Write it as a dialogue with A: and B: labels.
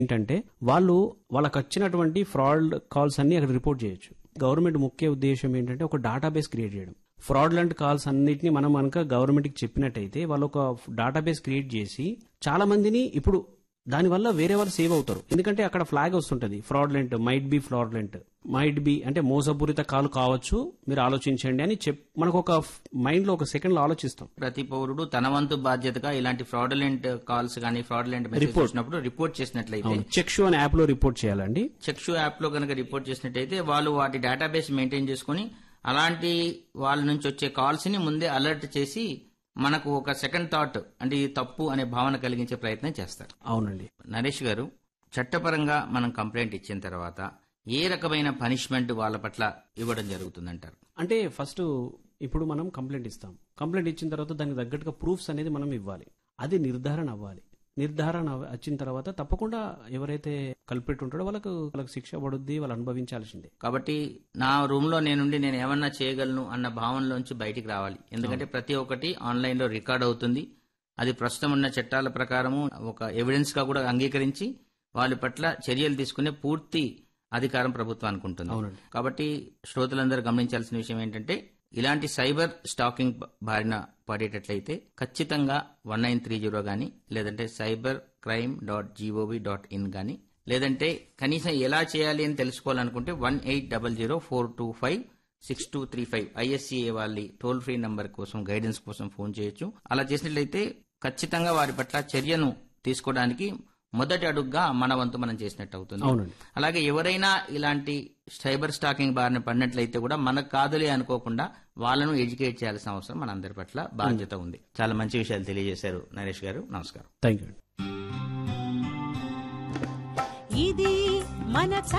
A: ఏంటంటే వాళ్ళు వాళ్ళకి వచ్చినటువంటి ఫ్రాడ్ కాల్స్ అన్ని అక్కడ రిపోర్ట్ చేయొచ్చు గవర్నమెంట్ ముఖ్య ఉద్దేశం ఏంటంటే ఒక డేటాబేస్ క్రియేట్ చేయడం ఫ్రాడ్లెంట్ కాల్స్ అన్నిటిని మనం కనుక గవర్నమెంట్కి చెప్పినట్టయితే వాళ్ళు ఒక డేటాబేస్ క్రియేట్ చేసి చాలా మందిని ఇప్పుడు దానివల్ల వేరే వాళ్ళు సేవ్ అవుతారు ఎందుకంటే అక్కడ ఫ్లాగ్ వస్తుంటది fraudulent might be fraudulent might be అంటే మోసపూరిత కాల్ కావచ్చు మీరు ఆలోచించండి అని చెప్ మనకు ఒక మైండ్ లో ఒక సెకండ్ లో ఆలోచిస్తాం
B: ప్రతి పౌరుడు తన వంతు బాధ్యతగా ఇలాంటి ఫ్రాడులెంట్ కాల్స్ కానీ ఫ్రాడులెంట్ మెసేజ్ వచ్చినప్పుడు రిపోర్ట్ చేసినట్లయితే
A: చెక్షు అనే యాప్ లో రిపోర్ట్ చేయాలండి
B: చెక్షు యాప్ లో కనుక రిపోర్ట్ చేసినట్టయితే వాళ్ళు వాటి డేటాబేస్ మెయింటైన్ చేసుకుని అలాంటి వాళ్ళ నుంచి వచ్చే కాల్స్ ని ముందే అలర్ట్ చేసి మనకు ఒక సెకండ్ థాట్ అంటే ఇది తప్పు అనే భావన కలిగించే ప్రయత్నం చేస్తారు
A: అవునండి
B: నరేష్ గారు చట్టపరంగా మనం కంప్లైంట్ ఇచ్చిన తర్వాత ఏ రకమైన పనిష్మెంట్ వాళ్ళ పట్ల ఇవ్వడం జరుగుతుందంటారు
A: అంటే ఫస్ట్ ఇప్పుడు మనం కంప్లైంట్ ఇస్తాం కంప్లైంట్ ఇచ్చిన తర్వాత దానికి తగ్గట్టుగా ప్రూఫ్స్ అనేది మనం ఇవ్వాలి అది నిర్ధారణ అవ్వాలి నిర్ధారణ అవ- వచ్చిన తర్వాత తప్పకుండా ఎవరైతే కల్పిట్ ఉంటాడో వాళ్ళకు వాళ్ళకి శిక్ష పడుద్ది వాళ్ళు అనుభవించాల్సిందే
B: కాబట్టి నా రూమ్ లో నేనుండి నేను ఏమన్నా చేయగలను అన్న భావనలోంచి బయటికి రావాలి ఎందుకంటే ప్రతి ఒక్కటి ఆన్లైన్ లో రికార్డ్ అవుతుంది అది ప్రస్తుతం ఉన్న చట్టాల ప్రకారము ఒక ఎవిడెన్స్ గా కూడా అంగీకరించి వాళ్ళ పట్ల చర్యలు తీసుకునే పూర్తి అధికారం ప్రభుత్వానికి ఉంటుంది
A: అవునండి.
B: కాబట్టి శ్రోతలందరూ గమనించాల్సిన విషయం ఏంటంటే ఇలాంటి సైబర్ స్టాకింగ్ బారిన పడేటట్లయితే ఖచ్చితంగా వన్ నైన్ త్రీ జీరో గానీ లేదంటే cyber crime dot gov dot in గానీ లేదంటే కనీసం ఎలా చేయాలి అని తెలుసుకోవాలనుకుంటే one eight double zero four two five six two three five ISCA వాళ్ళ టోల్ ఫ్రీ నంబర్ కోసం గైడెన్స్ కోసం ఫోన్ చేయొచ్చు అలా చేసినట్లయితే ఖచ్చితంగా వారి పట్ల చర్యను తీసుకోవడానికి మొదటి అడుగుగా మన వంతు మనం చేసినట్టు అవుతుంది
A: అవునండి
B: అలాగే ఎవరైనా ఇలాంటి సైబర్ స్టాకింగ్ బారిన పడినట్లయితే కూడా మనకు కాదులే అనుకోకుండా వాళ్ళను ఎడ్యుకేట్ చేయాల్సిన అవసరం మనందరి పట్ల బాధ్యత ఉంది చాలా మంచి విషయాలు తెలియజేశారు నరేష్ గారు నమస్కారం
A: థ్యాంక్ యూ
C: ఇది మన